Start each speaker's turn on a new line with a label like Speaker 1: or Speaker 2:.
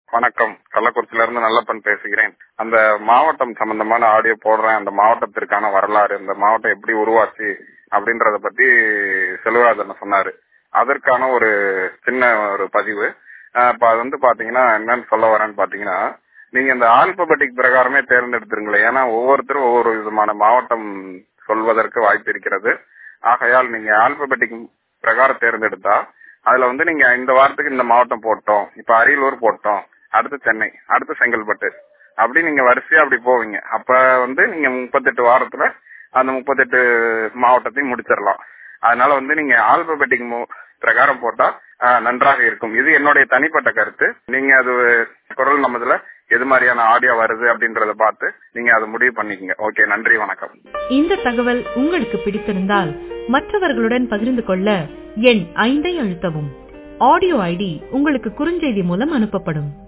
Speaker 1: வணக்கம் கள்ளக்குறிச்சியில இருந்து நல்லப்பன் பேசுகிறேன் அந்த மாவட்டம் சம்பந்தமான ஆடியோ போடுறேன் அந்த மாவட்டத்திற்கான வரலாறு இந்த மாவட்டம் எப்படி உருவாச்சு அப்படின்றத பத்தி செல்வராஜன் சொன்னாரு அதற்கான ஒரு சின்ன ஒரு பதிவு அஹ் இப்ப அது வந்து பாத்தீங்கன்னா என்னன்னு சொல்ல வரேன்னு பாத்தீங்கன்னா நீங்க இந்த ஆல்பபெட்டிக் பிரகாரமே தேர்ந்தெடுத்துருங்களேன் ஏன்னா ஒவ்வொருத்தரும் ஒவ்வொரு விதமான மாவட்டம் சொல்வதற்கு வாய்ப்பு இருக்கிறது ஆகையால் நீங்க ஆல்பபெட்டிக் பிரகாரம் தேர்ந்தெடுத்தா அதுல வந்து நீங்க இந்த வாரத்துக்கு இந்த மாவட்டம் போட்டோம் இப்ப அரியலூர் போட்டோம் அடுத்து சென்னை அடுத்து செங்கல்பட்டு அப்படி நீங்க வரிசையா அப்படி போவீங்க அப்ப வந்து நீங்க முப்பத்தெட்டு வாரத்துல அந்த முப்பத்தெட்டு மாவட்டத்தையும் முடிச்சிடலாம் அதனால வந்து நீங்க ஆல்பபெட்டிக் பிரகாரம் போட்டா ஆஹ், நன்றாக இருக்கும் இது என்னுடைய தனிப்பட்ட கருத்து நீங்க அது குரல் நமதுல எது மாதிரியான ஆடியோ வருது அப்படின்றத பார்த்து நீங்க அதை முடிவு பண்ணிக்கங்க ஓகே நன்றி வணக்கம்
Speaker 2: இந்த தகவல் உங்களுக்கு பிடித்திருந்தால் மற்றவர்களுடன் பகிர்ந்து கொள்ள எண் ஐந்தை அழுத்தவும் ஆடியோ ஐடி உங்களுக்கு குறுஞ்செய்தி மூலம் அனுப்பப்படும்